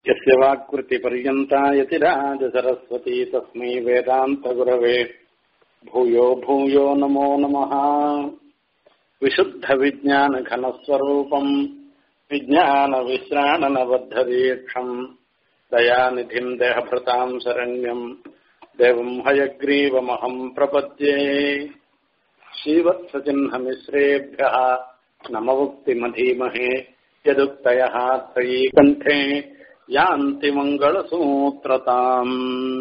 यस्य वाक्कृतिपर्यन्ता यतिराजसरस्वती तस्मै वेदान्तगुरवे भूयो भूयो नमो नमः विशुद्धविज्ञानघनस्वरूपम् विज्ञानविश्राणनबद्धदीक्षम् दयानिधिम् देहभृताम् शरण्यम् देवम् हयग्रीवमहम् प्रपद्ये श्रीवत्सचिह्नमिश्रेभ्यः नमवुक्तिमधीमहे यदुक्तयः त्रयी कण्ठे யாந்தி மங்களசூத்திரதாம்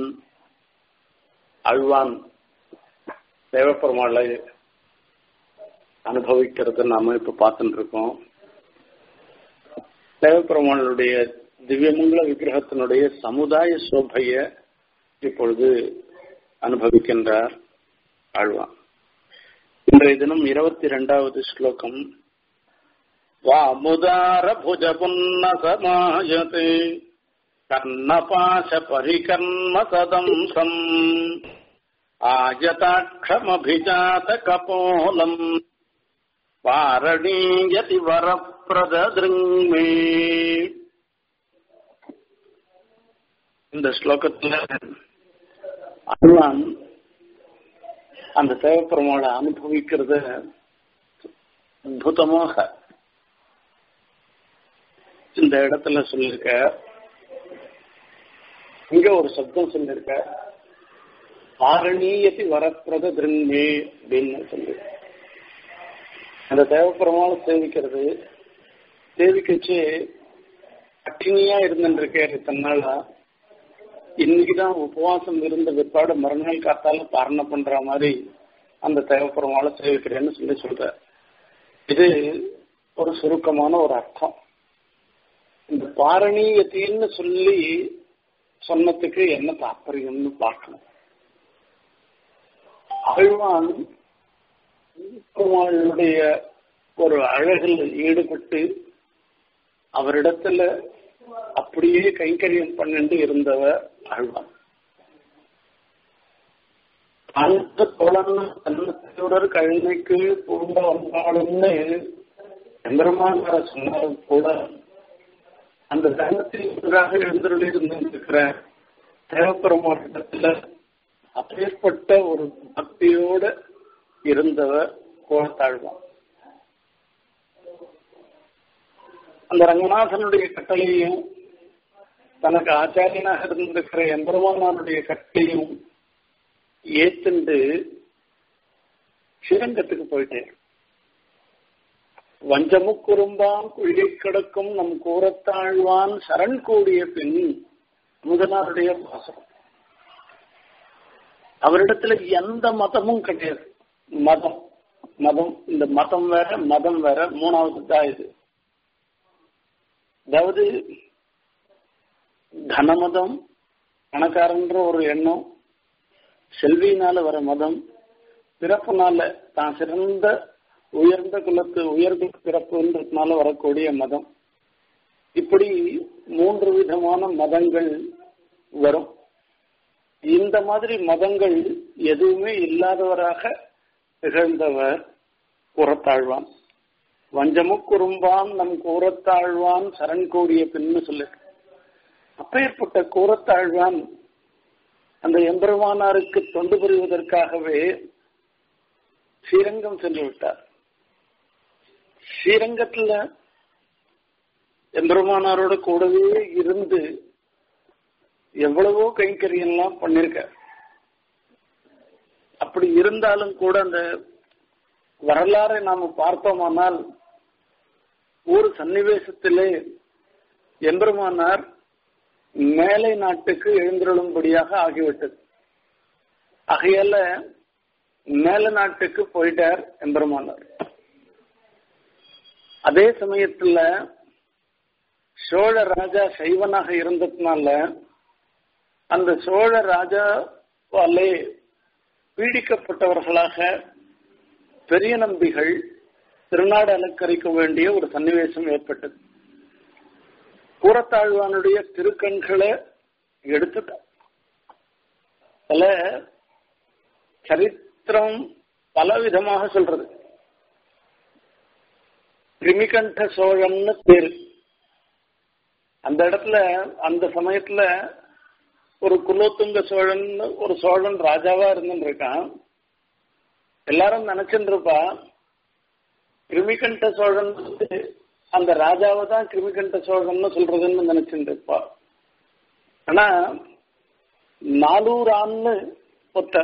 அழ்வான் தேவப்பெருமாளை அனுபவிக்கிறது நாம இப்ப பார்த்துட்டு இருக்கோம் தேவப்பெருமாளுடைய திவ்யமங்கல விக்கிரகத்தினுடைய சமுதாய சோபைய இப்பொழுது அனுபவிக்கின்றார் ஆழ்வான் இன்றைய தினம் இருபத்தி இரண்டாவது ஸ்லோகம் वामुदारभुजपुन्नसमायते कर्णपाशपरिकर्मसदंसम् आयताक्षमभिजातकपोलम् पारणीयति வரப்பிரதருங்மே இந்த ஸ்லோகத்துல அருளான் அந்த தேவப்பெருமாளை அனுபவிக்கிறத அற்புதமாக இந்த இடத்துல சொல்லியிருக்க இங்க ஒரு சப்தம் சொல்லியிருக்க ஆரணீயத்தி வரப்பிரத திருங்கே அப்படின்னு சொல்லி அந்த தேவப்பெருமாளை சேவிக்கிறது சேவிக்கச்சு அக்கினியா இருந்துருக்காரு தன்னால இன்னைக்குதான் உபவாசம் இருந்த பிற்பாடு மறுநாள் காத்தால பாரண பண்ற மாதிரி அந்த தேவப்பெருமாளை சேவிக்கிறேன்னு சொல்லி சொல்ற இது ஒரு சுருக்கமான ஒரு அர்த்தம் இந்த பாரணீயத்தின்னு சொல்லி சொன்னதுக்கு என்ன தாற்பயம்னு பார்க்கணும் ஆழ்வான் பெருமாளுடைய ஒரு அழகில் ஈடுபட்டு அவரிடத்துல அப்படியே கைங்கரியம் பண்ணிட்டு இருந்தவர் ஆழ்வான் அந்த தோழன் தன்னத்தையுடர் கழுமைக்கு பூண்ட வந்தாலும்னு எம்பெருமானார சொன்னாலும் கூட அந்த தர்மத்தில் ஒன்றாக எழுந்தருளி இருந்திருக்கிற தேவப்பெருமாட்டத்துல அப்பேற்பட்ட ஒரு பக்தியோட இருந்தவர் கோலத்தாழ்வான் அந்த ரங்கநாதனுடைய கட்டளையும் தனக்கு ஆச்சாரியனாக இருந்திருக்கிற எம்பெருமானாருடைய கட்டளையும் ஏத்துண்டு ஸ்ரீரங்கத்துக்கு போயிட்டேன் வஞ்சமுக்குறும்பான் குழியை கிடக்கும் நம் கூறத்தாழ்வான் சரண் கூடிய பின் முதனாருடைய வாசம் அவரிடத்துல எந்த மதமும் கிடையாது மதம் மதம் இந்த மதம் வேற மதம் வேற மூணாவது தான் இது அதாவது தனமதம் பணக்காரன்ற ஒரு எண்ணம் செல்வியினால வர மதம் பிறப்புனால தான் சிறந்த உயர்ந்த குலத்து உயர்ந்த பிறப்புன்றதுனால வரக்கூடிய மதம் இப்படி மூன்று விதமான மதங்கள் வரும் இந்த மாதிரி மதங்கள் எதுவுமே இல்லாதவராக திகழ்ந்தவர் கூறத்தாழ்வான் வஞ்சமுக்குறும்பான் நம் கூறத்தாழ்வான் சரண் கூடிய பின்னு சொல்லு அப்பேற்பட்ட கூறத்தாழ்வான் அந்த எம்பெருமானாருக்கு தொண்டு புரிவதற்காகவே ஸ்ரீரங்கம் சென்று விட்டார் ஸ்ரீரங்கத்துல எம்பெருமானாரோட கூடவே இருந்து எவ்வளவோ கைங்கரியெல்லாம் பண்ணிருக்க அப்படி இருந்தாலும் கூட அந்த வரலாறை நாம பார்த்தோமானால் ஒரு சன்னிவேசத்திலே எம்பெருமானார் மேலை நாட்டுக்கு எழுந்திருளும்படியாக ஆகிவிட்டது ஆகையால மேல நாட்டுக்கு போயிட்டார் எம்பெருமானார் அதே சமயத்துல சோழ ராஜா சைவனாக இருந்ததுனால அந்த சோழ ராஜாவாலே பீடிக்கப்பட்டவர்களாக பெரிய நம்பிகள் திருநாடு அலங்கரிக்க வேண்டிய ஒரு சன்னிவேசம் ஏற்பட்டது கூறத்தாழ்வானுடைய திருக்கண்களை எடுத்துட்டார் பல சரித்திரம் பல விதமாக சொல்றது கிருமிகண்ட சோழம்னு பேரு அந்த இடத்துல அந்த சமயத்துல ஒரு குலோத்துங்க சோழன் ஒரு சோழன் ராஜாவா இருந்துட்டு இருக்கான் எல்லாரும் நினைச்சுட்டு இருப்பா கிருமிகண்ட சோழன் வந்து அந்த ராஜாவை தான் கிருமிகண்ட சோழன் சொல்றதுன்னு நினைச்சுட்டு இருப்பா ஆனா நாலூரான்னு ஒத்த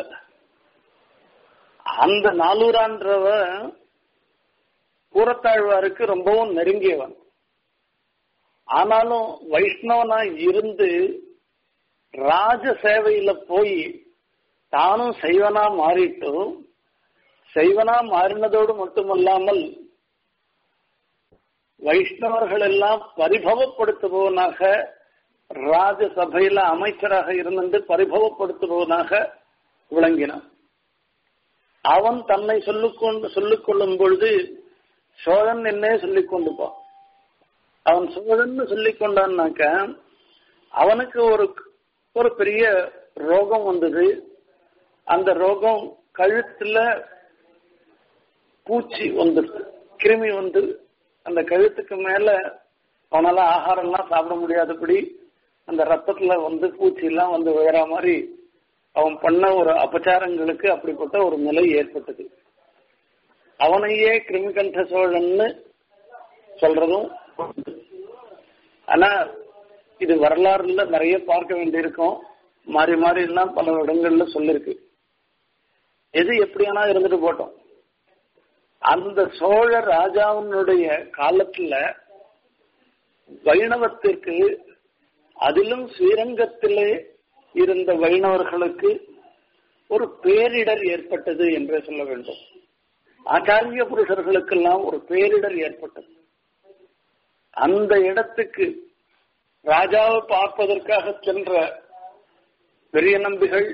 அந்த நாலூரான்றவ கூரத்தாழ்வாருக்கு ரொம்பவும் நெருங்கியவன் ஆனாலும் வைஷ்ணவனா இருந்து ராஜ சேவையில போய் தானும் செய்வனா மாறிட்டு செய்வனா மாறினதோடு மட்டுமல்லாமல் வைஷ்ணவர்கள் எல்லாம் பரிபவப்படுத்துபவனாக ராஜசபையில அமைச்சராக இருந்து பரிபவப்படுத்துபவனாக விளங்கினான் அவன் தன்னை சொல்லிக்கொண்டு சொல்லிக் கொள்ளும் பொழுது சோழன் என்னே சொல்லிக் கொண்டுப்பான் அவன் சோழன் சொல்லிக் கொண்டான்னாக்க அவனுக்கு ஒரு ஒரு பெரிய ரோகம் வந்தது அந்த ரோகம் கழுத்துல பூச்சி வந்துடுது கிருமி வந்து அந்த கழுத்துக்கு மேல அவனால ஆகாரம்லாம் சாப்பிட முடியாதபடி அந்த ரத்தத்துல வந்து பூச்சி எல்லாம் வந்து விழற மாதிரி அவன் பண்ண ஒரு அபச்சாரங்களுக்கு அப்படிப்பட்ட ஒரு நிலை ஏற்பட்டது அவனையே கிருமிகண்ட சோழன்னு சொல்றதும் ஆனா இது வரலாறுல நிறைய பார்க்க வேண்டியிருக்கும் மாறி மாறி எல்லாம் பல இடங்கள்ல சொல்லிருக்கு எது எப்படியானா இருந்துட்டு போட்டோம் அந்த சோழ ராஜாவினுடைய காலத்துல வைணவத்திற்கு அதிலும் ஸ்ரீரங்கத்திலே இருந்த வைணவர்களுக்கு ஒரு பேரிடர் ஏற்பட்டது என்றே சொல்ல வேண்டும் ஆச்சாரிய புருஷர்களுக்கெல்லாம் ஒரு பேரிடர் ஏற்பட்டது அந்த இடத்துக்கு ராஜாவை பார்ப்பதற்காக சென்ற பெரிய நம்பிகள்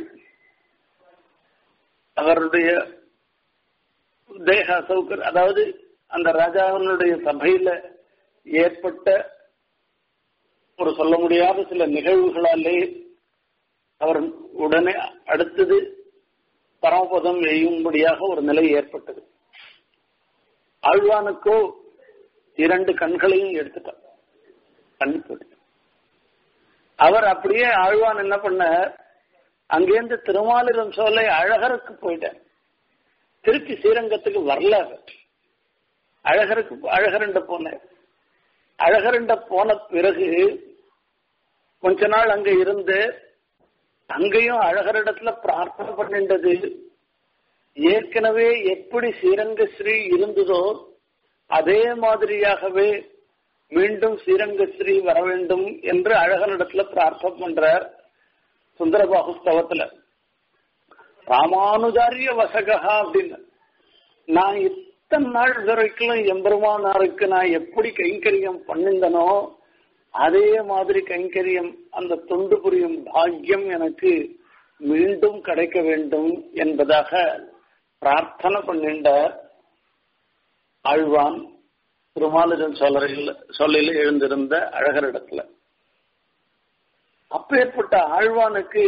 அவருடைய தேக சௌகர் அதாவது அந்த ராஜாவினுடைய சபையில ஏற்பட்ட ஒரு சொல்ல முடியாத சில நிகழ்வுகளாலே அவர் உடனே அடுத்தது பரமபதம் எய்யும்படியாக ஒரு நிலை ஏற்பட்டது ஆழ்வானுக்கோ இரண்டு கண்களையும் எடுத்துட்டார் கண் போட்டு அவர் அப்படியே ஆழ்வான் என்ன பண்ண அங்கேருந்து திருமாலிரம் சோலை அழகருக்கு போயிட்டார் திருப்பி ஸ்ரீரங்கத்துக்கு வரல அழகருக்கு அழகரண்ட போனார் அழகரண்ட போன பிறகு கொஞ்ச நாள் அங்க இருந்து அங்கேயும் அழகரிடத்துல பிரார்த்தனை பண்ணின்றது ஏற்கனவே எப்படி ஸ்ரீரங்க ஸ்ரீ இருந்ததோ அதே மாதிரியாகவே மீண்டும் ஸ்ரீரங்க ஸ்ரீ வர வேண்டும் என்று அழகனிடத்துல பிரார்த்தனை பண்றார் சுந்தரபாகு ஸ்தவத்துல ராமானுஜாரிய வசகா அப்படின்னு நான் இத்தனை நாள் வரைக்கும் எம்பெருமானாருக்கு நான் எப்படி கைங்கரியம் பண்ணிந்தனோ அதே மாதிரி கைங்கரியம் அந்த தொண்டு புரியும் பாக்கியம் எனக்கு மீண்டும் கிடைக்க வேண்டும் என்பதாக பிரார்த்தனை பண்ணின்ற ஆழ்வான் திருமாலிரன் சொல்லறையில் சொல்லையில் எழுந்திருந்த அழகரிடத்துல அப்பேற்பட்ட ஆழ்வானுக்கு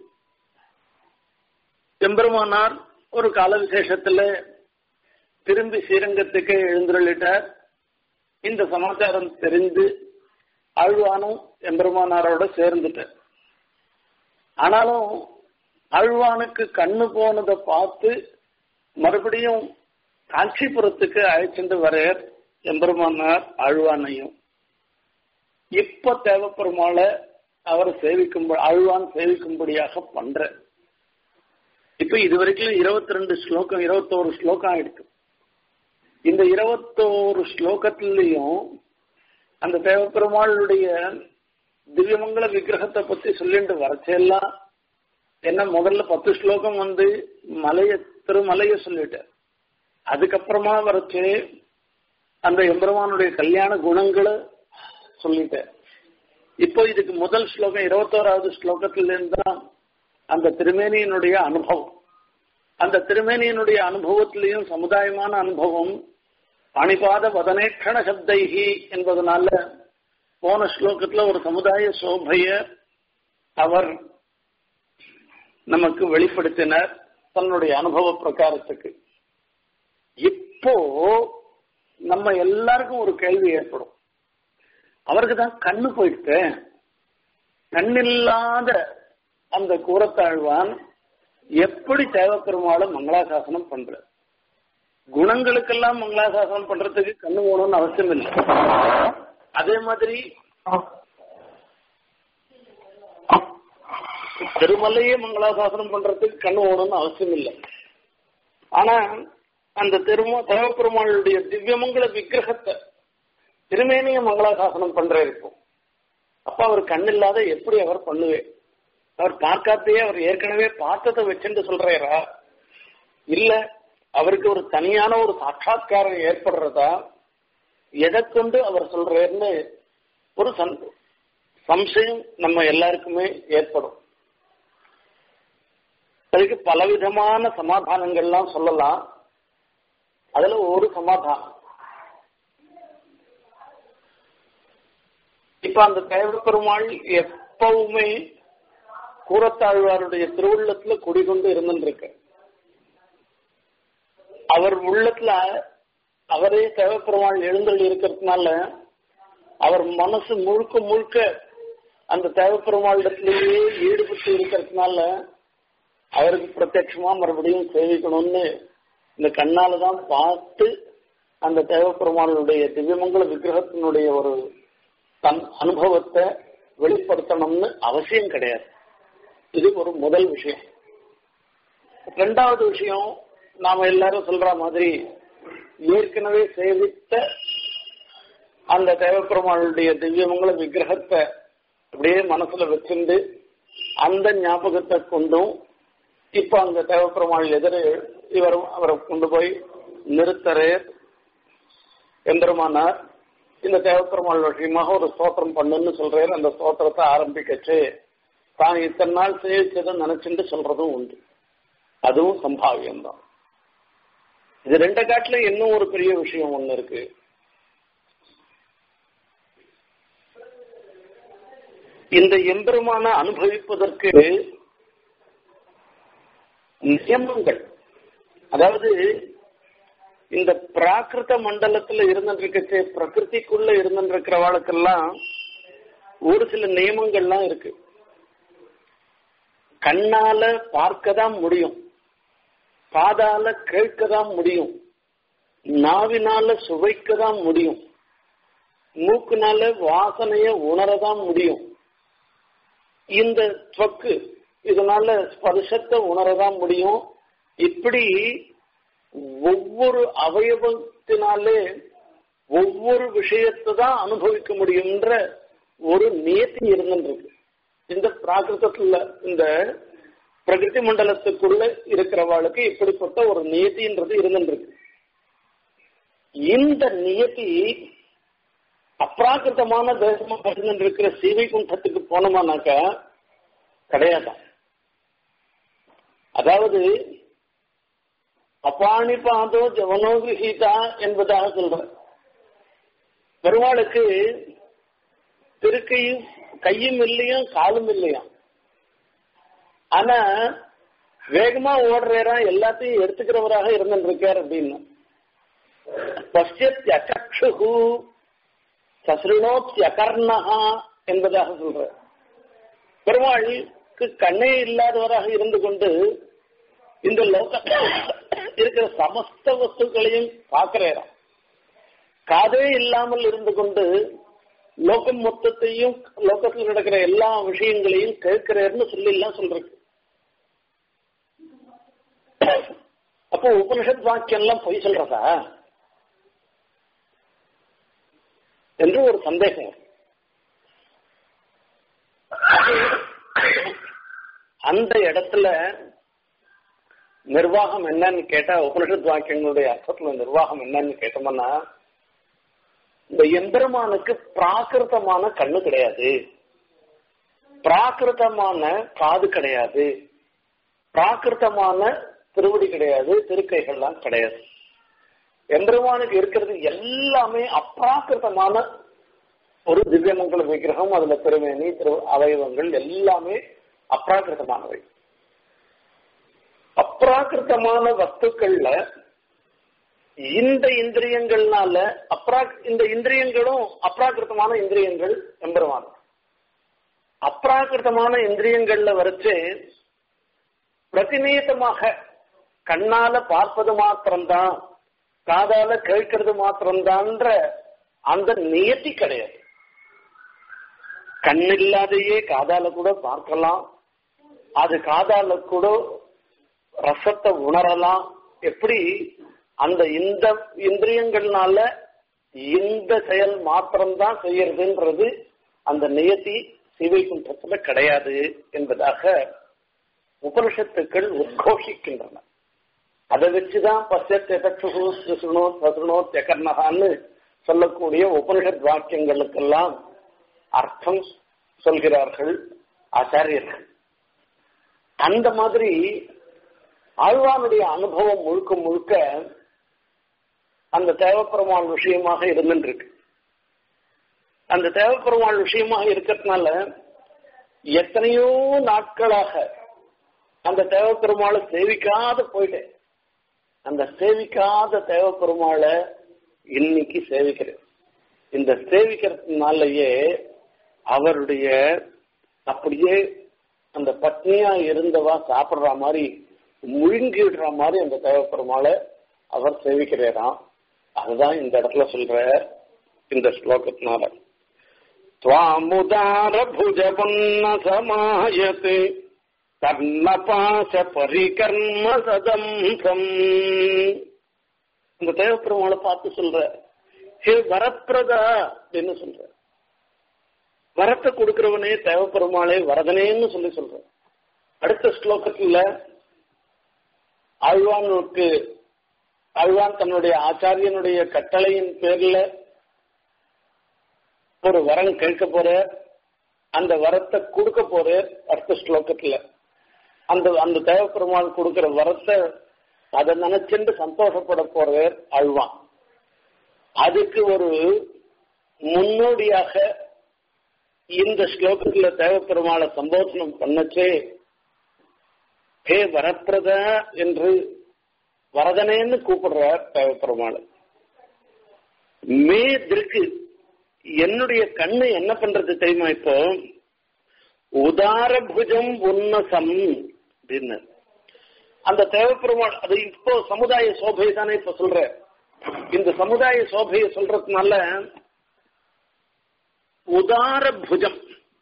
எம்பெருமானார் ஒரு கால விசேஷத்துல திரும்பி ஸ்ரீரங்கத்துக்கு எழுந்துள்ளிட்டார் இந்த சமாச்சாரம் தெரிந்து ஆழ்வானும் எம்பெருமானாரோட சேர்ந்துட்டார் ஆனாலும் ஆழ்வானுக்கு கண்ணு போனதை பார்த்து மறுபடியும் காஞ்சிபுரத்துக்கு அழைச்சிட்டு வரையர் எம்பெருமானார் ஆழ்வானையும் இப்ப தேவப்பெருமாள அவர் சேவிக்கும் ஆழ்வான் சேவிக்கும்படியாக பண்ற இப்ப இது வரைக்கும் இருபத்தி ரெண்டு ஸ்லோகம் இருபத்தோரு ஸ்லோகம் ஆயிடுச்சு இந்த இருபத்தோரு ஸ்லோகத்திலையும் அந்த தேவப்பெருமாளுடைய திவ்யமங்கல விக்கிரகத்தை பத்தி சொல்லிட்டு வரச்செல்லாம் என்ன முதல்ல பத்து ஸ்லோகம் வந்து மலைய திருமலைய சொல்லிட்டார் அதுக்கப்புறமா வரச்சு அந்த எம்பெருமானுடைய கல்யாண குணங்களை சொல்லிட்டார் இப்போ இதுக்கு முதல் ஸ்லோகம் இருபத்தோராவது ஸ்லோகத்திலிருந்து தான் அந்த திருமேனியினுடைய அனுபவம் அந்த திருமேனியினுடைய அனுபவத்திலையும் சமுதாயமான அனுபவம் அணிபாத வதனேட்சண சப்தைகி என்பதனால போன ஸ்லோகத்துல ஒரு சமுதாய சோபைய அவர் நமக்கு வெளிப்படுத்தினார் தன்னுடைய அனுபவ பிரகாரத்துக்கு இப்போ நம்ம எல்லாருக்கும் ஒரு கேள்வி ஏற்படும் அவருக்கு தான் கண்ணு போயிட்டு கண்ணில்லாத அந்த கூரத்தாழ்வான் எப்படி தேவப்பெருமாளை மங்களாசாசனம் பண்ற குணங்களுக்கெல்லாம் மங்களாசாசனம் பண்றதுக்கு கண்ணு போகணும்னு அவசியம் இல்லை அதே மாதிரி திருமலையே மங்களாசாசனம் பண்றதுக்கு கண்ணு போகணும்னு அவசியம் இல்லை ஆனா அந்த திரும தேவப்பெருமாளுடைய திவ்யமங்கல விக்கிரகத்தை திருமேனிய மங்களாசாசனம் பண்ற இருக்கும் அப்ப அவர் கண்ணில்லாத எப்படி அவர் பண்ணுவேன் அவர் பார்க்காத்தையே அவர் ஏற்கனவே பார்த்ததை வச்சுட்டு சொல்றாரா இல்ல அவருக்கு ஒரு தனியான ஒரு சாட்சா்காரம் ஏற்படுறதா எதை கொண்டு அவர் சொல்றாருன்னு ஒரு சம்சயம் நம்ம எல்லாருக்குமே ஏற்படும் அதுக்கு பலவிதமான சமாதானங்கள்லாம் சொல்லலாம் அதுல ஒரு சமாதானம் இப்ப அந்த தேவப்பெருமாள் எப்பவுமே கூரத்தாழ்வாருடைய திருவுள்ளத்துல குடிகொண்டு இருந்துருக்கு அவர் உள்ளத்துல அவரே தேவப்பெருமாள் எழுந்தல் இருக்கிறதுனால அவர் மனசு முழுக்க முழுக்க அந்த தேவப்பெருமாளிடத்திலேயே ஈடுபட்டு இருக்கிறதுனால அவருக்கு பிரத்யட்சமா மறுபடியும் சேவிக்கணும்னு இந்த கண்ணால தான் பார்த்து அந்த தேவப்பெருமாளுடைய திவ்யமங்கல விக்கிரகத்தினுடைய ஒரு தன் அனுபவத்தை வெளிப்படுத்தணும்னு அவசியம் கிடையாது இது ஒரு முதல் விஷயம் ரெண்டாவது விஷயம் நாம எல்லாரும் சொல்ற மாதிரி ஏற்கனவே சேவித்த அந்த தேவப்பெருமாளுடைய திவ்யமங்கல விக்கிரகத்தை அப்படியே மனசுல வச்சிருந்து அந்த ஞாபகத்தை கொண்டும் இப்ப அந்த தேவப்பெருமாள் எதிர இவர் அவரை கொண்டு போய் நிறுத்தரே எந்திரமானார் இந்த தேவப்பெருமாள் விஷயமாக ஒரு ஸ்தோத்திரம் பண்ணுன்னு சொல்றாரு அந்த ஸ்தோத்திரத்தை ஆரம்பிக்கச்சு தான் இத்தனை நாள் சேவிச்சதை நினைச்சுட்டு சொல்றதும் உண்டு அதுவும் சம்பாவியம்தான் இது ரெண்ட காட்டுல இன்னும் ஒரு பெரிய விஷயம் ஒண்ணு இருக்கு இந்த எம்பெருமான அனுபவிப்பதற்கு நியமங்கள் அதாவது இந்த பிராகிருத மண்டலத்துல இருந்துருக்கச்சு பிரகிருதிக்குள்ள இருந்துருக்கிறவாளுக்கெல்லாம் ஒரு சில நியமங்கள்லாம் இருக்கு கண்ணால பார்க்க தான் முடியும் காதால கேட்க தான் முடியும் நாவினால சுவைக்க தான் முடியும் மூக்குனால வாசனைய உணரதான் முடியும் இந்த தொக்கு இதனால ஸ்பர்சத்தை உணரதான் முடியும் இப்படி ஒவ்வொரு அவயவத்தினாலே ஒவ்வொரு விஷயத்தை தான் அனுபவிக்க முடியும்ன்ற ஒரு நியத்தி இருந்துருக்கு இந்த பிராகிருதத்துல இந்த பிரகிருதி மண்டலத்துக்குள்ள இருக்கிறவாளுக்கு இப்படிப்பட்ட ஒரு நியத்தின்றது இருந்துருக்கு இந்த நியத்தி அப்ராகிருத்தமான தேசமா இருந்துருக்கிற சீவை குண்டத்துக்கு போனோமானாக்கா கிடையாதான் அதாவது அப்பாணி பாதோ ஜவனோ கிரகீதா என்பதாக சொல்ற பெருமாளுக்கு திருக்கையும் கையும் இல்லையும் காலும் இல்லையாம் ஆனா வேகமா ஓடுறா எல்லாத்தையும் எடுத்துக்கிறவராக இருந்திருக்கார் அப்படின்னு பசியத் அச்சு சசுனோத் அகர்ணஹா என்பதாக சொல்ற பெருமாளுக்கு கண்ணே இல்லாதவராக இருந்து கொண்டு இந்த லோக இருக்கிற சமஸ்த வஸ்துக்களையும் பார்க்கிறாராம் காதே இல்லாமல் இருந்து கொண்டு லோகம் மொத்தத்தையும் லோகத்தில் நடக்கிற எல்லா விஷயங்களையும் கேட்கிறாருன்னு சொல்லி எல்லாம் சொல்றது அப்போ உபனிஷத் வாக்கியம் எல்லாம் பொய் சொல்றதா என்று ஒரு சந்தேகம் அந்த இடத்துல நிர்வாகம் என்னன்னு கேட்டா உபனிஷத் வாக்கியங்களுடைய அர்த்தத்துல நிர்வாகம் என்னன்னு கேட்டோம்னா இந்த எம்பெருமானுக்கு பிராகிருத்தமான கண்ணு கிடையாது பிராகிருத்தமான காது கிடையாது பிராகிருத்தமான திருவடி கிடையாது திருக்கைகள்லாம் கிடையாது எம்பெருமானுக்கு இருக்கிறது எல்லாமே அப்பிராகிருத்தமான ஒரு திவ்யமங்கல விக்கிரகம் அதுல திருமேனி திரு அவயவங்கள் எல்லாமே அப்பிராகிருத்தமானவை அப்பிராகிருத்தமான வஸ்துக்கள்ல இந்த இந்திரியங்கள்னால அப்ரா இந்த இந்திரியங்களும் அப்ராகிருத்தமான இந்திரியங்கள் எம்பெருமான் அப்ராகிருத்தமான இந்திரியங்கள்ல வரைச்சு பிரதிநியதமாக கண்ணால பார்ப்பது மாத்திரம்தான் காதால கேட்கறது மாத்திரம்தான்ற அந்த நியத்தி கிடையாது கண்ணில்லாதையே காதால கூட பார்க்கலாம் அது காதால கூட ரசத்தை உணரலாம் எப்படி அந்த இந்த இந்திரியங்கள்னால இந்த செயல் மாத்திரம்தான் செய்யறதுன்றது அந்த நியத்தி சிவைகுண்டத்துல கிடையாது என்பதாக உபனிஷத்துக்கள் உத்கோஷிக்கின்றன அதை வச்சுதான் பசத்து எதக்ஷு சிசுனோ சசுனோ தெகர்ணகான்னு சொல்லக்கூடிய உபனிஷத் வாக்கியங்களுக்கெல்லாம் அர்த்தம் சொல்கிறார்கள் ஆச்சாரியர்கள் அந்த மாதிரி ஆழ்வானுடைய அனுபவம் முழுக்க முழுக்க அந்த தேவப்பெருமாள் விஷயமாக இருந்துருக்கு அந்த தேவப்பெருமாள் விஷயமாக இருக்கிறதுனால எத்தனையோ நாட்களாக அந்த தேவப்பெருமாளை சேவிக்காத போயிட்டேன் அந்த சேவிக்காத தேவப்பெருமாளை இன்னைக்கு சேவிக்கிறேன் இந்த சேவிக்கிறதுனாலயே அவருடைய அப்படியே அந்த பத்னியா இருந்தவா சாப்பிடுற மாதிரி முழுங்கிடுற மாதிரி அந்த தேவப்பெருமாளை அவர் சேவிக்கிறாராம் அதுதான் இந்த இடத்துல சொல்ற இந்த ஸ்லோகத்தினால துவாமுதார புஜபன்ன சமாயத்து கர்ணபாச பரிகர்ம சதம்சம் இந்த தேவப்பெருமாளை பார்த்து சொல்ற ஹே வரப்பிரதா அப்படின்னு சொல்ற வரத்தை கொடுக்கிறவனே தேவப்பெருமாளே வரதனேன்னு சொல்லி சொல்ற அடுத்த ஸ்லோகத்துல ஆழ்வானுக்கு ஆழ்வான் தன்னுடைய ஆச்சாரியனுடைய கட்டளையின் பேர்ல ஒரு வரம் கேட்க போற அந்த வரத்தை கொடுக்க போற அடுத்த ஸ்லோகத்துல அந்த அந்த தேவப்பெருமாள் கொடுக்கிற வரத்தை அதை நினைச்சுட்டு சந்தோஷப்பட போறவர் ஆழ்வான் அதுக்கு ஒரு முன்னோடியாக இந்த ஸ்லோகத்துல தேவப்பெருமாளை சம்போதனம் பண்ணச்சே ஹே வரப்பிரத என்று வரதனேன்னு கூப்பிடுறார் தேவப்பெருமாள் மே திருக்கு என்னுடைய கண்ணு என்ன பண்றது தெரியுமா இப்போ உதார புஜம் உன்னசம் அப்படின்னு அந்த தேவப்பெருமாள் அது இப்போ சமுதாய சோபை தானே இப்ப சொல்ற இந்த சமுதாய சோபையை சொல்றதுனால உதார புஜம்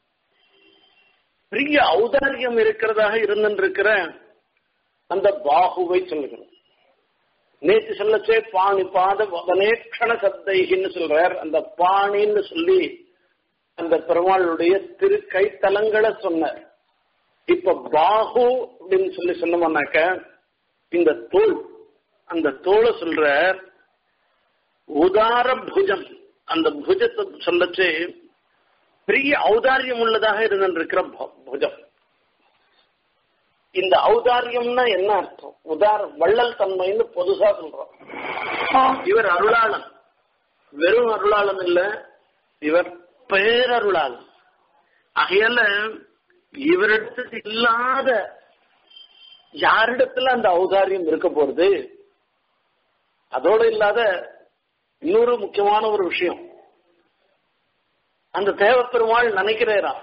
பெரிய ஔதாரியம் இருக்கிறதாக இருந்திருக்கிற அந்த பாகுவை சொல்லுகிறோம் நேற்று சொல்லச்சே பாணி பாத வதனேக்ஷண சத்தைன்னு சொல்றார் அந்த பாணின்னு சொல்லி அந்த பெருமாளுடைய திரு கைத்தலங்களை சொன்னார் இப்ப பாகு அப்படின்னு சொல்லி சொன்னோம்னாக்க இந்த தோல் அந்த தோலை சொல்ற உதார புஜம் அந்த புஜத்தை சொல்லச்சு பெரிய ஔதாரியம் உள்ளதாக இருந்திருக்கிற புஜம் இந்த ஔதாரியம்னா என்ன அர்த்தம் உதார வள்ளல் தன்மைன்னு பொதுசா சொல்றோம் இவர் அருளாளன் வெறும் அருளாளன் இல்ல இவர் பேரருளாளன் ஆகையால இவரிடத்துக்கு இல்லாத யாரிடத்துல அந்த ஔதாரியம் இருக்க போறது அதோடு இல்லாத இன்னொரு முக்கியமான ஒரு விஷயம் அந்த தேவப்பெருமாள் நினைக்கிறாரா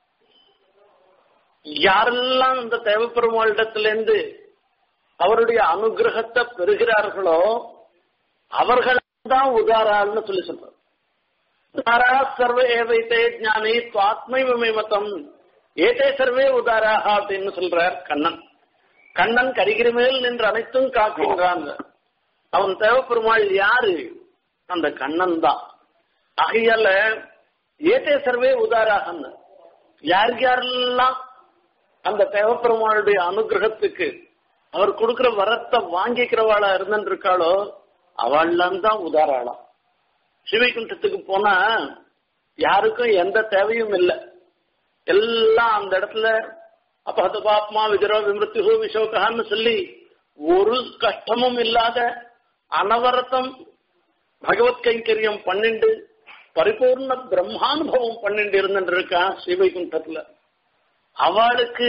யாரெல்லாம் அந்த தேவப்பெருமாளிடத்திலிருந்து அவருடைய அனுகிரகத்தை பெறுகிறார்களோ அவர்கள் தான் உதாராள்னு சொல்லி சொல்றார் உதாரா சர்வ ஏவைத்தே ஞானி துவாத்மைவமே மதம் ஏதே சர்வே உதாராக அப்படின்னு சொல்றார் கண்ணன் கண்ணன் கரிகிரி மேல் நின்று அனைத்தும் காக்கின்றான் அவன் தேவப்பெருமாள் யாரு அந்த கண்ணன் தான் ஆகையால ஏதே சர்வே உதாராகன்னு யார் யாரெல்லாம் அந்த தேவப்பெருமாளுடைய அனுகிரகத்துக்கு அவர் கொடுக்கிற வரத்தை வாங்கிக்கிறவாளா இருந்துருக்காளோ அவள்லாம் தான் உதாராளாம் சிவைகுண்டத்துக்கு போனா யாருக்கும் எந்த தேவையும் இல்லை எல்லாம் அந்த இடத்துல அபகத பாப்மா விஜரோ விமிருத்திஹோ விசோகான்னு சொல்லி ஒரு கஷ்டமும் இல்லாத அனவரத்தம் பகவத் கைங்கரியம் பன்னெண்டு பரிபூர்ண பிரம்மானுபவம் பன்னெண்டு இருந்துட்டு இருக்கா ஸ்ரீவைகுண்டத்துல அவளுக்கு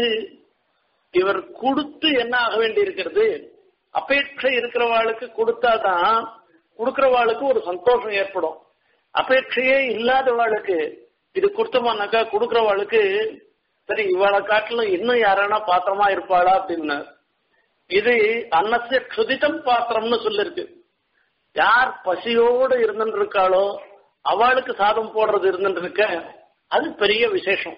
இவர் கொடுத்து என்ன ஆக வேண்டி இருக்கிறது அபேட்சை இருக்கிறவாளுக்கு கொடுத்தாதான் கொடுக்கறவாளுக்கு ஒரு சந்தோஷம் ஏற்படும் அபேட்சையே இல்லாதவாளுக்கு இது கொடுத்தோமானாக்கா கொடுக்கறவாளுக்கு சரி இவளை காட்டிலும் இன்னும் யாரானா பாத்திரமா இருப்பாளா அப்படின்னு இது அன்னசிய க்ஷுதிதம் பாத்திரம்னு சொல்லிருக்கு யார் பசியோடு இருந்துட்டு இருக்காளோ அவளுக்கு சாதம் போடுறது இருந்துட்டு இருக்க அது பெரிய விசேஷம்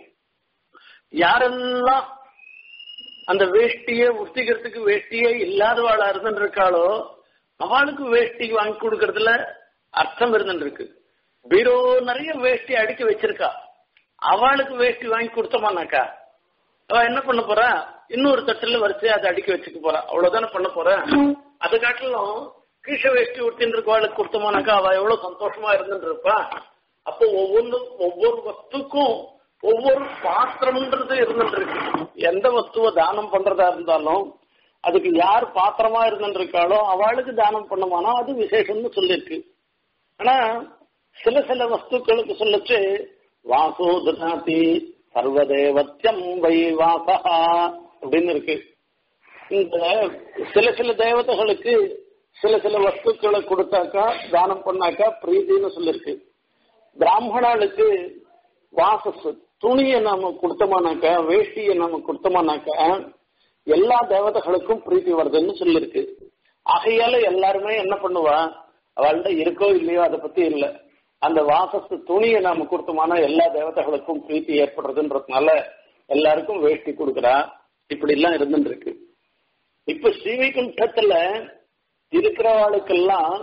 யாரெல்லாம் அந்த வேஷ்டியை உடுத்திக்கிறதுக்கு வேஷ்டியே இல்லாதவாளா இருந்துட்டு இருக்காளோ அவளுக்கு வேஷ்டி வாங்கி கொடுக்கறதுல அர்த்தம் இருந்துட்டு இருக்கு பீரோ நிறைய வேஷ்டி அடுக்கி வச்சிருக்கா அவளுக்கு வேஷ்டி வாங்கி கொடுத்தோமானாக்கா அவ என்ன பண்ண போறா இன்னொரு தட்டுல வரிசையா அதை அடுக்கி வச்சுக்க போறா அவ்வளவுதானே பண்ண போற அது காட்டிலும் கீழ வேஷ்டி உடுத்தின்னு இருக்கவாளுக்கு கொடுத்தோமானாக்கா அவ எவ்வளவு சந்தோஷமா இருந்துட்டு இருப்பா அப்போ ஒவ்வொன்று ஒவ்வொரு வஸ்துக்கும் ஒவ்வொரு பாத்திரம்ன்றது இருந்துட்டு இருக்கு எந்த வஸ்துவ தானம் பண்றதா இருந்தாலும் அதுக்கு யார் பாத்திரமா இருந்துட்டு இருக்காளோ அவளுக்கு தானம் பண்ணுமானா அது விசேஷம்னு சொல்லியிருக்கு ஆனா சில சில வஸ்துக்களுக்கு சொல்லச்சு வாசோ ததாதி சர்வதேவத்தியம் வை வாசா அப்படின்னு இருக்கு இந்த சில சில தேவதைகளுக்கு சில சில வஸ்துக்களை கொடுத்தாக்கா தானம் பண்ணாக்கா பிரீதின்னு சொல்லிருக்கு பிராமணாளுக்கு வாசஸ் துணியை நாம கொடுத்தோமானாக்கா வேஷ்டியை நாம கொடுத்தோமானாக்கா எல்லா தேவதைகளுக்கும் பிரீத்தி வருதுன்னு சொல்லிருக்கு ஆகையால எல்லாருமே என்ன பண்ணுவா அவள்கிட்ட இருக்கோ இல்லையோ அதை பத்தி இல்லை அந்த வாசஸ்து துணியை நாம கொடுத்தோமானா எல்லா தேவதைகளுக்கும் பிரீத்தி ஏற்படுறதுன்றதுனால எல்லாருக்கும் வேஷ்டி கொடுக்குறா இப்படி எல்லாம் இருந்துட்டு இருக்கு இப்ப ஸ்ரீவைகுண்டத்துல இருக்கிறவாளுக்கெல்லாம்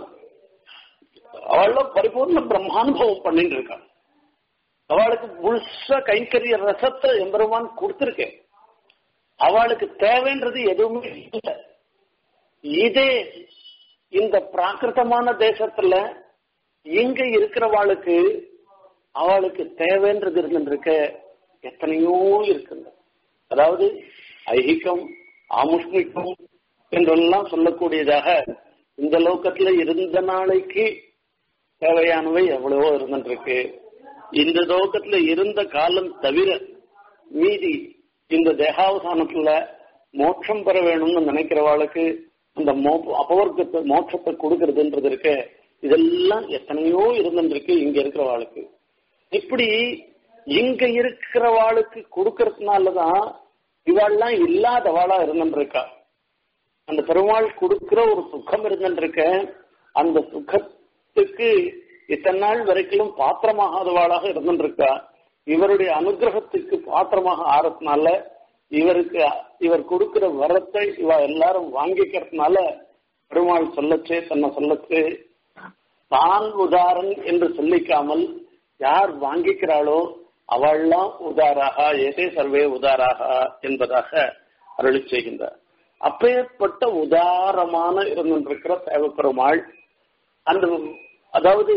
அவள பரிபூர்ண பிரம்மானுபவம் பண்ணிட்டு இருக்கான் அவளுக்கு முழுசா கைங்கரிய ரசத்தை எம்பெருமான் கொடுத்திருக்கேன் அவளுக்கு தேவைன்றது எதுவுமே இல்லை இதே இந்த பிராகிருத்தமான தேசத்துல இங்க இருக்கிறவாளுக்கு அவளுக்கு தேவைன்றது இருந்துருக்க எத்தனையோ இருக்குங்க அதாவது ஐகிகம் ஆமுஷ்மிகம் என்றெல்லாம் சொல்லக்கூடியதாக இந்த லோக்கத்துல இருந்த நாளைக்கு தேவையானவை எவ்வளவோ இருந்துருக்கு இந்த லோக்கத்துல இருந்த காலம் தவிர மீதி இந்த தேகாவசானத்துல மோட்சம் பெற வேணும்னு நினைக்கிறவாளுக்கு அந்த மோ அபவர்க்கத்தை மோட்சத்தை கொடுக்கறதுன்றது இருக்க இதெல்லாம் எத்தனையோ இருந்துருக்கு இங்க இருக்கிறவாளுக்கு இப்படி இங்க இருக்கிறவாளுக்கு கொடுக்கறதுனாலதான் இவாள்லாம் இல்லாதவாளா இருந்துருக்கா அந்த பெருமாள் கொடுக்கிற ஒரு சுகம் இருந்துருக்க அந்த சுகத்துக்கு இத்தனை நாள் வரைக்கும் பாத்திரமாகாதவாளாக இருந்துருக்கா இவருடைய அனுகிரகத்துக்கு பாத்திரமாக ஆறதுனால இவருக்கு இவர் கொடுக்கிற வரத்தை இவ எல்லாரும் வாங்கிக்கிறதுனால பெருமாள் சொல்லச்சே தன்னை சொல்லச்சே தான் உதாரன் என்று சொல்லிக்காமல் யார் வாங்கிக்கிறாளோ அவள்லாம் உதாராக ஏதே சர்வே உதாராக என்பதாக அருளி செய்கின்றார் அப்பேற்பட்ட உதாரமான இருந்திருக்கிற தேவப்பெருமாள் அந்த அதாவது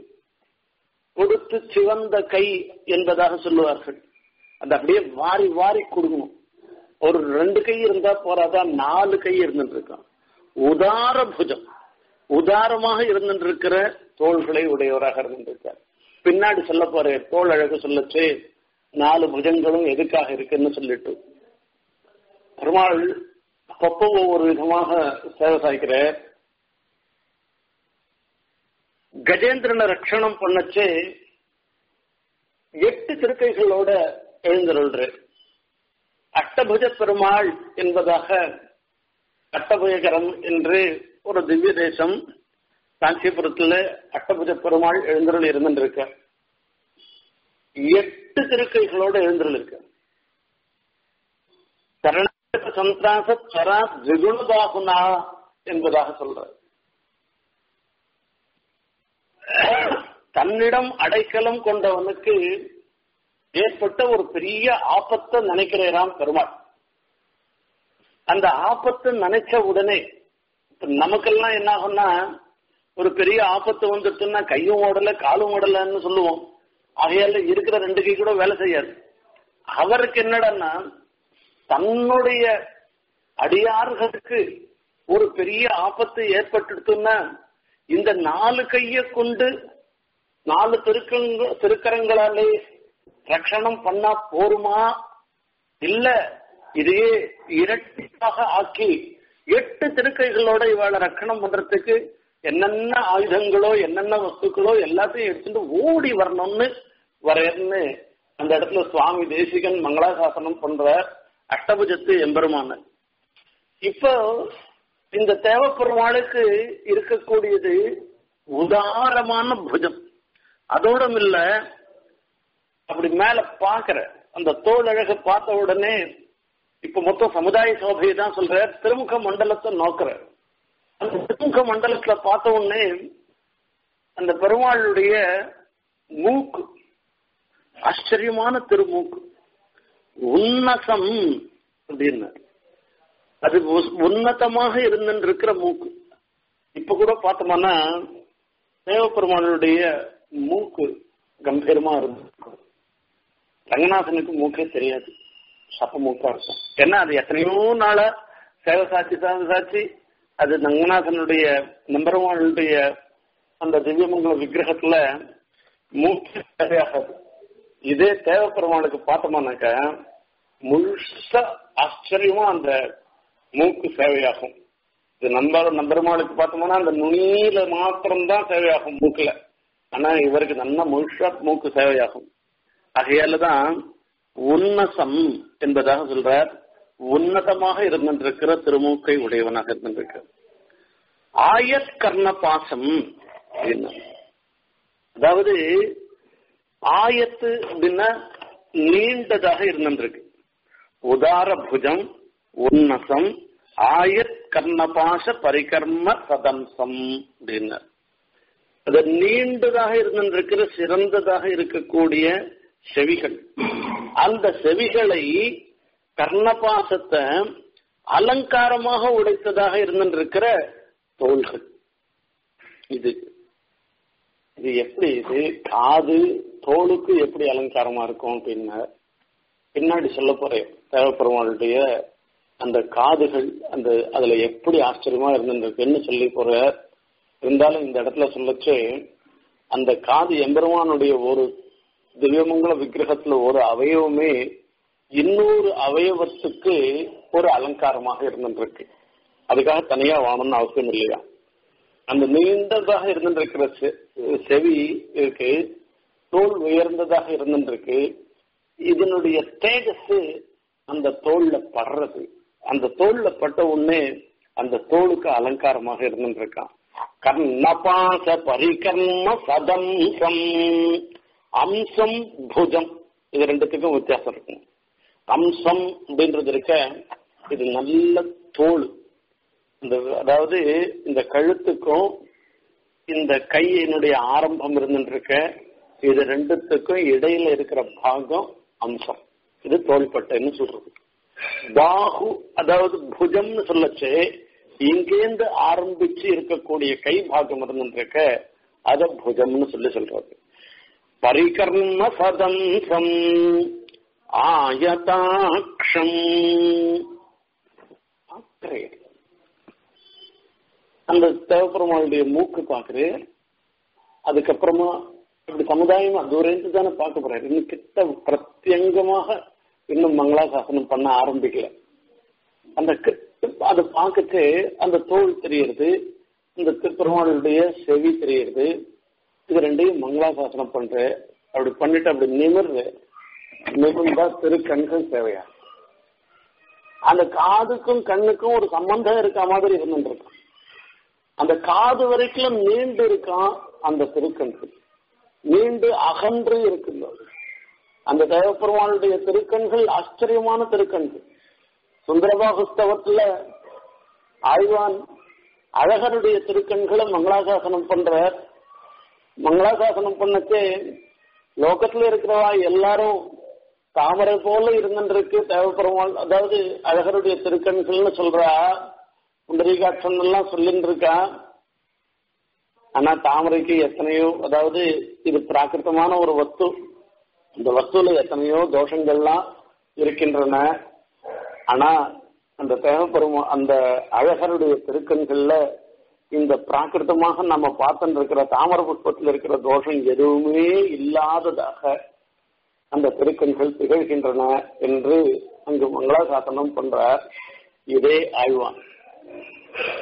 கொடுத்து சிவந்த கை என்பதாக சொல்லுவார்கள் அந்த அப்படியே வாரி வாரி கொடுக்கணும் ஒரு ரெண்டு கை இருந்தா போறாதா நாலு கை இருந்துட்டு இருக்கான் உதார புஜம் உதாரமாக இருந்துட்டு இருக்கிற தோள்களை உடையவராக இருந்திருக்கார் பின்னாடி சொல்ல போற தோல் அழகு சொல்லச்சு நாலு புஜங்களும் எதுக்காக இருக்குன்னு சொல்லிட்டு பெருமாள் அப்பப்போ ஒவ்வொரு விதமாக சேவை சாய்க்கிற கஜேந்திரனை ரட்சணம் பண்ணச்சு எட்டு திருக்கைகளோட எழுந்தருள்ற அட்டபுஜ பெருமாள் என்பதாக அட்டபுஜகரம் என்று ஒரு திவ்ய தேசம் காஞ்சிபுரத்துல அட்டபுஜ பெருமாள் எழுந்தருள் இருந்திருக்க எட்டு திருக்கைகளோட எழுந்தருள் இருக்க கர்நாடக சந்திராச சரா திகுணபாகுனா என்பதாக சொல்ற தன்னிடம் அடைக்கலம் கொண்டவனுக்கு ஏற்பட்ட ஒரு பெரிய ஆபத்தை நினைக்கிறாராம் பெருமாள் அந்த ஆபத்து நினைச்ச உடனே நமக்கெல்லாம் என்ன ஆகும்னா ஒரு பெரிய ஆபத்து வந்துட்டுன்னா கையும் ஓடல காலும் ஓடலன்னு சொல்லுவோம் ஆகையால இருக்கிற ரெண்டு கை கூட வேலை செய்யாது அவருக்கு என்னடன்னா தன்னுடைய அடியார்களுக்கு ஒரு பெரிய ஆபத்து ஏற்பட்டுடுத்துன்னா இந்த நாலு கைய கொண்டு நாலு திருக்கங்க திருக்கரங்களாலே ரட்சணம் பண்ணா போருமா இல்ல இதையே இரட்டிப்பாக ஆக்கி எட்டு திருக்கைகளோட இவாளை ரட்சணம் பண்றதுக்கு என்னென்ன ஆயுதங்களோ என்னென்ன வஸ்துக்களோ எல்லாத்தையும் எடுத்துட்டு ஓடி வரணும்னு வரேன்னு அந்த இடத்துல சுவாமி தேசிகன் மங்களாசாசனம் பண்ற அஷ்டபுஜத்து எம்பெருமான இப்போ இந்த தேவப்பெருமாளுக்கு இருக்கக்கூடியது உதாரமான புஜம் அதோடும் இல்ல அப்படி மேல பாக்குற அந்த தோல் அழக பார்த்த உடனே இப்ப மொத்தம் சமுதாய சோபையை தான் சொல்ற திருமுக மண்டலத்தை நோக்குற அந்த திருமுக மண்டலத்துல பார்த்த உடனே அந்த பெருமாளுடைய மூக்கு ஆச்சரியமான திருமூக்கு உன்னசம் அப்படின்னு அது உன்னதமாக இருந்திருக்கிற மூக்கு இப்ப கூட பார்த்தோம்னா தேவப்பெருமானுடைய மூக்கு கம்பீரமா இருந்திருக்கும் ரங்கநாதனுக்கு மூக்கே தெரியாது சப்ப மூக்கா இருக்கும் ஏன்னா அது எத்தனையோ நாளா சேவை சாட்சி சாமி சாட்சி அது ரங்கநாதனுடைய நம்பெருமானுடைய அந்த திவ்யமங்கல விக்கிரகத்துல மூக்கு தேவையாகாது இதே தேவப்பெருமானுக்கு பார்த்தோம்னாக்க முழுசா ஆச்சரியமா அந்த மூக்கு சேவையாகும் இது நண்பர் நம்பெருமாளுக்கு பார்த்தோம்னா அந்த நுனியில மாத்திரம்தான் சேவையாகும் மூக்குல ஆனா இவருக்கு நல்ல முழுசா மூக்கு சேவையாகும் ஆகையாலதான் உன்னசம் என்பதாக சொல்றார் உன்னதமாக இருந்திருக்கிற திருமூக்கை உடையவனாக இருந்திருக்க ஆயத் கர்ண பாசம் அப்படின்னு அதாவது ஆயத்து அப்படின்னா நீண்டதாக இருந்திருக்கு உதார புஜம் உன்னசம் ஆயத் கர்ணபாச பரிகர்ம சதம்சம் அப்படின்னு அது நீண்டதாக இருந்திருக்கிற சிறந்ததாக இருக்கக்கூடிய செவிகள் அந்த செவிகளை கர்ணபாசத்தை அலங்காரமாக உடைத்ததாக இருந்திருக்கிற தோள்கள் இது இது எப்படி இது காது தோலுக்கு எப்படி அலங்காரமா இருக்கும் அப்படின்னா பின்னாடி சொல்ல போறேன் தேவப்பெருமாளுடைய அந்த காதுகள் அந்த அதுல எப்படி ஆச்சரியமா இருந்திருக்குன்னு சொல்லி போற இருந்தாலும் இந்த இடத்துல சொல்லச்சு அந்த காது எம்பெருமானுடைய ஒரு திவ்யமங்கல விக்கிரகத்துல ஒரு அவயவமே இன்னொரு அவயவத்துக்கு ஒரு அலங்காரமாக இருந்திருக்கு அதுக்காக தனியா வாங்கணும்னு அவசியம் இல்லையா அந்த நீண்டதாக இருந்திருக்கிற செவி இருக்கு தோல் உயர்ந்ததாக இருந்திருக்கு இதனுடைய தேஜஸ் அந்த தோல்ல படுறது அந்த தோல்ல பட்ட உடனே அந்த தோலுக்கு அலங்காரமாக இருந்திருக்கான் கர்ணபாச பரிகர்ம சதம்சம் அம்சம் புஜம் இது ரெண்டுத்துக்கும் வித்தியாசம் இருக்கும் அம்சம் அப்படின்றது இருக்க இது நல்ல தோல் இந்த அதாவது இந்த கழுத்துக்கும் இந்த கையினுடைய ஆரம்பம் இருந்துருக்க இது ரெண்டுத்துக்கும் இடையில இருக்கிற பாகம் அம்சம் இது தோள்பட்டைன்னு சொல்றது பாகு அதாவது புஜம்னு சொல்லச்சு இங்கேந்து ஆரம்பிச்சு இருக்கக்கூடிய கை பாகம் இருந்துருக்க அத புஜம்னு சொல்லி சொல்றது பரிகர்ம சதம்சம் ஆயதாட்சம் அந்த தேவப்பெருமாளுடைய மூக்கு பாக்குறேன் அதுக்கப்புறமா இப்படி சமுதாயமா தூரந்து தானே பார்க்க போறாரு இன்னும் கிட்ட பிரத்யங்கமாக இன்னும் மங்களாசாசனம் பண்ண ஆரம்பிக்கல அந்த அதை பார்க்கச்சு அந்த தோல் தெரியறது இந்த திருப்பெருமாளுடைய செவி தெரியறது இது ரெண்டையும் மங்களாசாசனம் பண்ற அப்படி பண்ணிட்டு அப்படி நிமிர்ற நிமிர்ந்தா திருக்கண்கள் தேவையா அந்த காதுக்கும் கண்ணுக்கும் ஒரு சம்பந்தம் இருக்க மாதிரி இருந்துருக்கும் அந்த காது வரைக்கும் நீண்டு இருக்கான் அந்த திருக்கண்கள் நீண்டு அகன்று இருக்குல்ல அந்த தேவப்பெருமானுடைய திருக்கண்கள் ஆச்சரியமான திருக்கண்கள் சுந்தரபாகுஸ்தவத்துல ஆழ்வான் அழகருடைய திருக்கண்களை மங்களாசாசனம் பண்ற மங்களாசாசனம் பண்ணச்சே லோகத்துல இருக்கிறவா எல்லாரும் தாமரை போல இருந்துருக்கு தேவப்பெருமாள் அதாவது அழகருடைய திருக்கண்கள்னு சொல்றா புண்டரீகாட்சன் எல்லாம் சொல்லிட்டு இருக்கா ஆனா தாமரைக்கு எத்தனையோ அதாவது இது பிராகிருத்தமான ஒரு வஸ்து இந்த வஸ்துல எத்தனையோ தோஷங்கள்லாம் இருக்கின்றன ஆனா அந்த தேவப்பெருமா அந்த அழகருடைய திருக்கண்கள்ல இந்த பிராகிருத்தமாக நம்ம பார்த்துட்டு இருக்கிற தாமர புஷ்பத்தில் இருக்கிற தோஷம் எதுவுமே இல்லாததாக அந்த திருக்கண்கள் திகழ்கின்றன என்று அங்கு மங்களாசாசனம் பண்றார் இதே ஆழ்வான்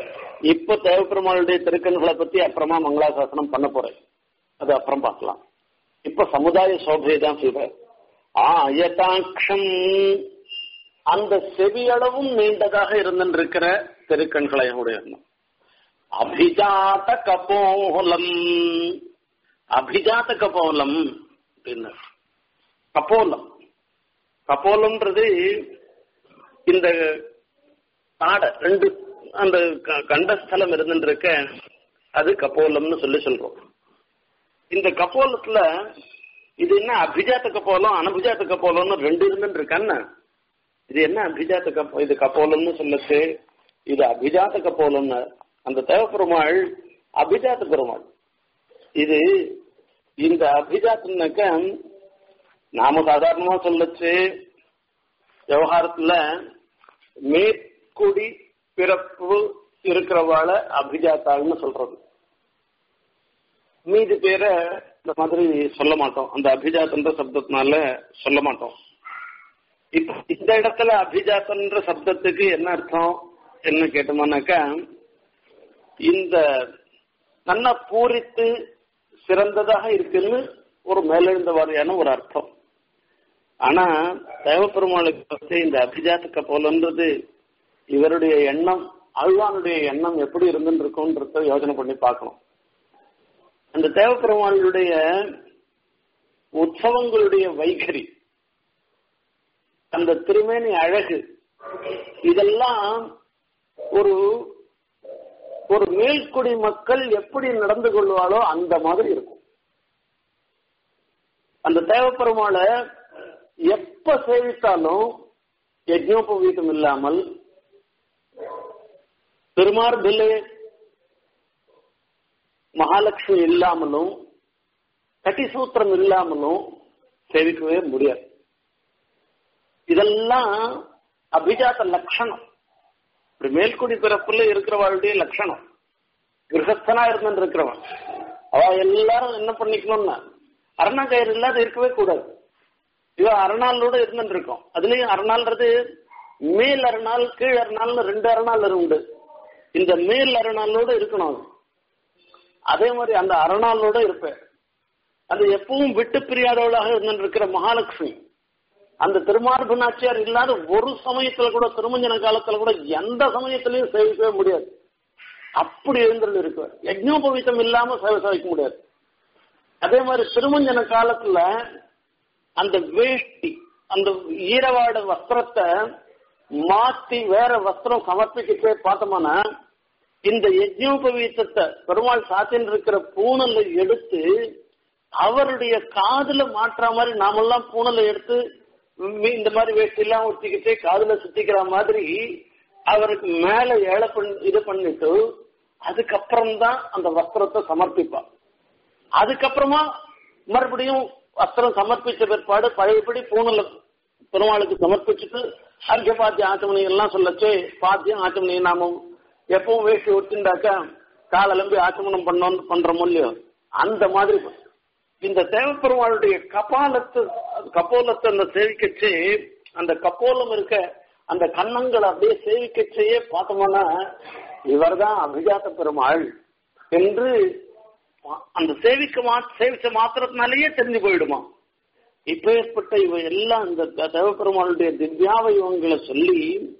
இப்ப தேவப்பெருமாளுடைய திருக்கண்களை பத்தி அப்புறமா மங்களாசாசனம் பண்ண போறேன் அது அப்புறம் பார்க்கலாம் இப்ப சமுதாய சோபையை தான் சொல்றேன் ஆயதாட்சம் அந்த செவியளவும் நீண்டதாக இருந்திருக்கிற திருக்கண்களை உடைய அபிஜாத கபோலம் அபிஜாத கபோலம் அப்படின்னு கபோலம் கபோலம்ன்றது இந்த ஆடை ரெண்டு அந்த கண்டஸ்தலம் இருந்துருக்க அது கபோலம்னு சொல்லி சொல்றோம் இந்த கபோலத்துல இது என்ன அபிஜாத்த கப்போலம் அனபிஜாத்த கப்போலம்னு ரெண்டு இருந்துட்டு இருக்கான்னு இது என்ன அபிஜாத்த கப்போ இது கப்போலம்னு சொல்லுச்சு இது அபிஜாத்த கப்போலம்னு அந்த தேவப்பெருமாள் அபிஜாத்த பெருமாள் இது இந்த அபிஜாத்துனாக்க நாம சாதாரணமா சொல்லச்சு விவகாரத்துல மேற்குடி பிறப்பு இருக்கிறவாள அபிஜாத்தாள்னு சொல்றது மீதி பேரை இந்த மாதிரி சொல்ல மாட்டோம் அந்த அபிஜாத்தன்ற சப்தத்தினால சொல்ல மாட்டோம் இப்ப இந்த இடத்துல அபிஜாத்தன்ற சப்தத்துக்கு என்ன அர்த்தம் என்ன கேட்டோம்னாக்கா இந்த நன்னா பூரித்து சிறந்ததாக இருக்குன்னு ஒரு மேலெழுந்த வாரியான ஒரு அர்த்தம் ஆனா தேவப்பெருமாளுக்கு வந்து இந்த அபிஜாத்துக்க போலன்றது இவருடைய எண்ணம் அழ்வானுடைய எண்ணம் எப்படி இருந்துன்னு இருக்கும்ன்றத யோசனை பண்ணி பார்க்கணும் அந்த தேவப்பெருமாளுடைய உற்சவங்களுடைய வைகரி அந்த திருமேனி அழகு இதெல்லாம் ஒரு ஒரு மேல்குடி மக்கள் எப்படி நடந்து கொள்வாளோ அந்த மாதிரி இருக்கும் அந்த தேவப்பெருமாளை எப்ப சேவித்தாலும் யஜ்னோபவீதம் இல்லாமல் திருமார்பிலே மகாலட்சுமி இல்லாமலும் கட்டிசூத்திரம் இல்லாமலும் சேவிக்கவே முடியாது இதெல்லாம் அபிஜாத லட்சணம் இப்படி மேல்குடி பிறப்புல இருக்கிறவளுடைய லட்சணம் கிரகஸ்தனா இருந்து இருக்கிறவன் அவ எல்லாரும் என்ன பண்ணிக்கணும்னா அரணாக்கயிறு இல்லாத இருக்கவே கூடாது இவ அரணாலோட இருந்துட்டு இருக்கோம் அதுலயும் அரணால்ன்றது மேல் அரணால் கீழ் அரணால்னு ரெண்டு அரணால் உண்டு இந்த மேல் அரணாலோட இருக்கணும் அது அதே மாதிரி அந்த அரணாலோட இருப்பேன் அது எப்பவும் விட்டு பிரியாதவளாக இருந்துட்டு இருக்கிற மகாலட்சுமி அந்த திருமார்பு நாச்சியார் இல்லாத ஒரு சமயத்துல கூட திருமஞ்சன காலத்துல கூட எந்த சமயத்திலையும் சேவிக்கவே முடியாது அப்படி எழுந்துள்ள இருக்கு யஜ்னோபவீதம் இல்லாம சேவை சேவிக்க முடியாது அதே மாதிரி திருமஞ்சன காலத்துல அந்த வேஷ்டி அந்த ஈரவாட வஸ்திரத்தை மாத்தி வேற வஸ்திரம் சமர்ப்பிக்கவே பார்த்தோம்னா இந்த யஜ்னோபவீத்தத்தை பெருமாள் சாத்தின் இருக்கிற பூனலை எடுத்து அவருடைய காதுல மாற்ற மாதிரி நாமெல்லாம் பூனலை எடுத்து இந்த மாதிரி வேஷ்டி எல்லாம் ஊற்றிக்கிட்டு காதுல சுத்திக்கிற மாதிரி அவருக்கு மேல ஏழை பண்ணி இது பண்ணிட்டு அதுக்கப்புறம் தான் அந்த வஸ்திரத்தை சமர்ப்பிப்பான் அதுக்கப்புறமா மறுபடியும் வஸ்திரம் சமர்ப்பிச்ச பிற்பாடு பழையபடி பூனல பெருமாளுக்கு சமர்ப்பிச்சுட்டு அர்க்க பாத்திய ஆச்சமணி எல்லாம் சொல்லச்சு பாத்தியம் ஆச்சமணி நாமும் எப்பவும் வேஷ்டி ஒட்டிண்டாக்கா காலெலும்பி ஆச்சமனம் பண்ணோம் பண்றோமோ இல்லையோ அந்த மாதிரி இந்த தேவப்பெருமாளுடைய கபாலத்து கபோலத்தை அந்த சேவிக்கச்சு அந்த கப்போலம் இருக்க அந்த கன்னங்களை அப்படியே சேவிக்கச்சையே பார்த்தோம்னா இவர்தான் அபிஜாத்த பெருமாள் என்று அந்த சேவிக்க மா சேவிச்ச மாத்திரத்தினாலேயே தெரிஞ்சு போயிடுமா இப்ப ஏற்பட்ட இவ எல்லாம் இந்த தேவப்பெருமாளுடைய திவ்யாவயவங்களை சொல்லி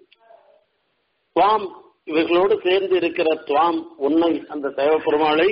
துவாம் இவர்களோடு சேர்ந்து இருக்கிற துவாம் உன்னை அந்த தேவப்பெருமாளை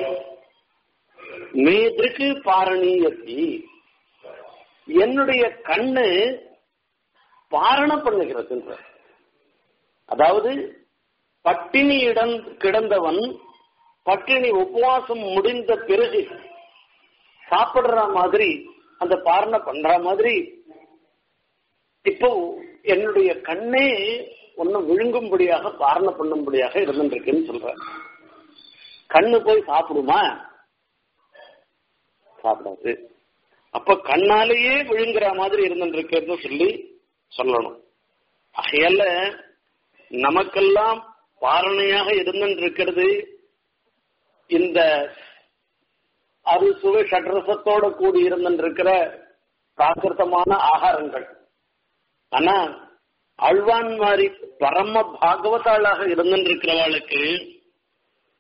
மேதிருக்கு பாரணீயத்தி என்னுடைய கண்ணு பாரணம் பண்ணுகிறது அதாவது பட்டினி இடம் கிடந்தவன் பட்டினி உபவாசம் முடிந்த பிறகு சாப்பிடுற மாதிரி அந்த பாரணை பண்ற மாதிரி இப்போ என்னுடைய கண்ணே ஒன்னும் விழுங்கும்படியாக பாரணை பண்ணும்படியாக இருந்துருக்குன்னு சொல்ற கண்ணு போய் சாப்பிடுமா சாப்பிடாது அப்ப கண்ணாலேயே விழுங்குற மாதிரி இருந்துருக்கிறது சொல்லி சொல்லணும் ஆகையால நமக்கெல்லாம் பாரணையாக இருந்துருக்கிறது இந்த அறுசுவை ஷட்ரசத்தோட கூடி இருந்துருக்கிற பிராகிருத்தமான ஆகாரங்கள் ஆனா அழ்வான் மாதிரி பரம பாகவதாளாக இருந்துருக்கிறவாளுக்கு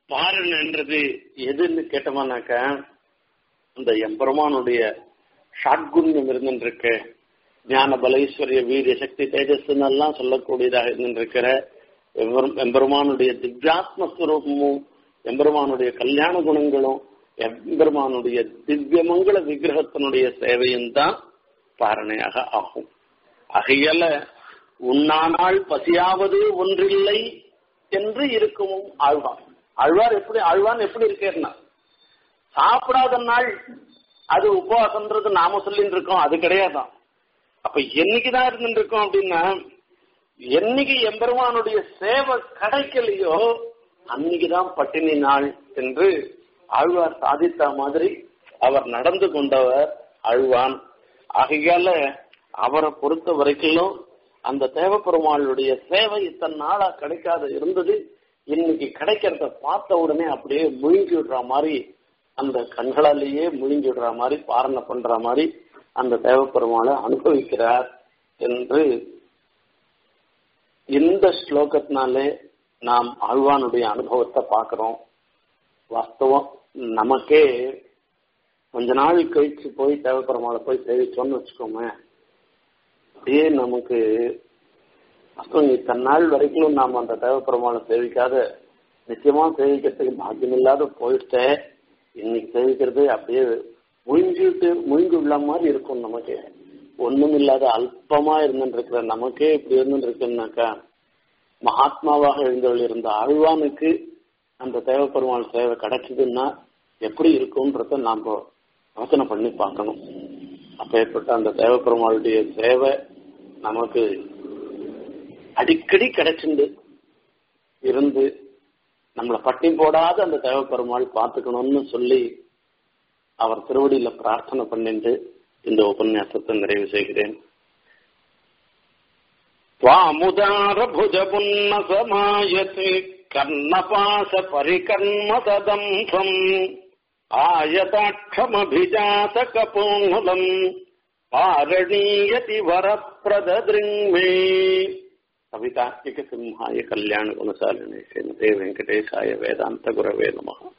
பாரணன்றது எதுன்னு கேட்டோமானாக்க அந்த எம்பெருமானுடைய ஷாட்குண்யம் இருந்துருக்கு ஞான பலைஸ்வரிய வீரிய சக்தி தேஜஸ்ன்னு எல்லாம் சொல்லக்கூடியதாக இருந்திருக்கிற எம்பெருமானுடைய திவ்யாத்ம ஸ்வரூபமும் எம்பெருமானுடைய கல்யாண குணங்களும் எம்பெருமானுடைய திவ்யமங்கள விக்கிரகத்தினுடைய சேவையும் தான் பாரணையாக ஆகும் ஆகையால உண்ணானால் பசியாவது ஒன்றில்லை என்று இருக்கும் ஆழ்வார் ஆழ்வார் எப்படி ஆழ்வான் எப்படி இருக்கேன்னா சாப்பிடாத நாள் அது உபவாசம்ன்றது நாம சொல்லிட்டு இருக்கோம் அது கிடையாதான் அப்ப என்னைக்குதான் இருந்துட்டு இருக்கோம் அப்படின்னா என்னைக்கு எம்பெருமானுடைய சேவை கிடைக்கலையோ அன்னைக்குதான் பட்டினி நாள் என்று ஆழ்வார் சாதித்த மாதிரி அவர் நடந்து கொண்டவர் ஆழ்வான் ஆகையால அவரை பொறுத்த வரைக்கும் அந்த தேவப்பெருமாளுடைய சேவை இத்தனை நாளா கிடைக்காத இருந்தது இன்னைக்கு கிடைக்கிறத பார்த்த உடனே அப்படியே முழுங்கி விடுற மாதிரி அந்த கண்களாலேயே முழுங்கி விடுற மாதிரி பாரணை பண்ற மாதிரி அந்த தேவப்பெருமாளை அனுபவிக்கிறார் என்று இந்த ஸ்லோகத்தினாலே நாம் ஆழ்வானுடைய அனுபவத்தை பார்க்கிறோம் வாஸ்தவம் நமக்கே கொஞ்ச நாள் கழிச்சு போய் தேவப்பெருமாளை போய் சேவிச்சோம்னு வச்சுக்கோமே அப்படியே நமக்கு வாஸ்தவம் இத்தனை நாள் வரைக்கும் நாம் அந்த தேவப்பெருமாளை சேவிக்காத நிச்சயமா சேவிக்கிறதுக்கு பாக்கியம் இல்லாத போயிட்டே இன்னைக்கு சேவிக்கிறது அப்படியே முழிஞ்சுட்டு முழிஞ்சு உள்ள மாதிரி இருக்கும் நமக்கு ஒண்ணும் இல்லாத அல்பமா இருந்துருக்கிற நமக்கே இப்படி இருந்துருக்குன்னாக்கா மகாத்மாவாக எழுந்தவள் இருந்த ஆழ்வானுக்கு அந்த தேவப்பெருமாள் சேவை கிடைச்சதுன்னா எப்படி இருக்கும்ன்றத நாம் யோசனை பண்ணி பார்க்கணும் அப்பேற்பட்ட அந்த தேவப்பெருமாளுடைய சேவை நமக்கு அடிக்கடி கிடைச்சிண்டு இருந்து நம்மளை பட்டி போடாத அந்த தேவப்பெருமாள் பார்த்துக்கணும்னு சொல்லி அவர் திருவடியில பிரார்த்தனை பண்ணிட்டு இந்த உபன்யாசத்தை நிறைவு செய்கிறேன் त्वामुदार भुज पुन्न समायत् कर्णपाश परिकर्म सदम्भम् आयताक्षमभिजात कपोङ्गलम् पारणीयति वरप्रददृङ्मे कवितात्मिक सिंहाय कल्याण गुणशालिने श्रीमते वेङ्कटेशाय वेदान्त गुरवे नमः